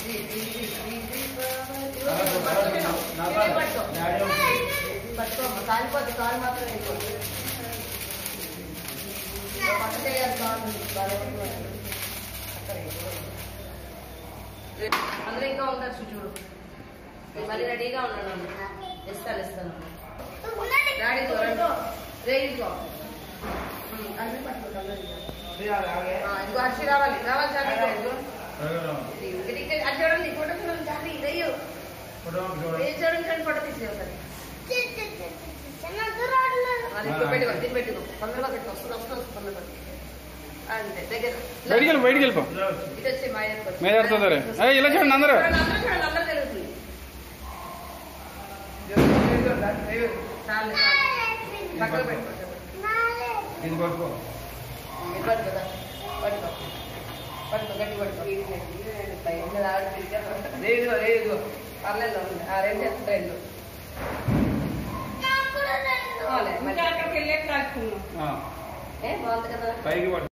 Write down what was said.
పట్టుకో కాలిపోద్ది కాలు మాత్రం అయిపోతుంది పట్టు చేయాలి కాలు అందరూ ఇంకా ఉండొచ్చు చూడు నేను మళ్ళీ రెడీగా ఉన్నాను ఇస్తాను ఇస్తాను డాడీ చూడండి రేగికో అన్నీ పట్టుకో ఇంకో అచ్చి రావాలి రావాలి చాలు అది చూడండి ఫోటో చూడండి చాలు ఇదయ్యో ఏం చూడండి చూడండి ఫోటో తీసే ఒకసారి అది ఇప్పుడు పెట్టుకో దీన్ని పెట్టుకో తొందరగా పెట్టుకో వస్తుంది వస్తుంది వస్తుంది తొందరగా అంతే దగ్గర బయటికి వెళ్ళి బయటికి వెళ్ళిపో ఇది వచ్చి మా ఆయనకు వచ్చి. మీద ఆడుతుందరే. ఏయ్, ఇలా చూడండి అందరూ. చూడండి, అందరూ చూడండి అందరూ జరుగుతుంది చాలు చాలు. పక్కకు పెట్టుకో ఇది పట్టుకో ఇది పట్టుకో దా. పట్టుకో పట్టుకో గట్టి పట్టుకో ఇది గట్టి, ఇది గట్టి. పైన రావడం తిరిగి రేగుగో రేగుగో పర్లేదు ఉంది. ఆ రెండు ఎత్తు రెండు చాలే, మరి. ఆ, ఏ బాగుంది కదా పైకి పట్టు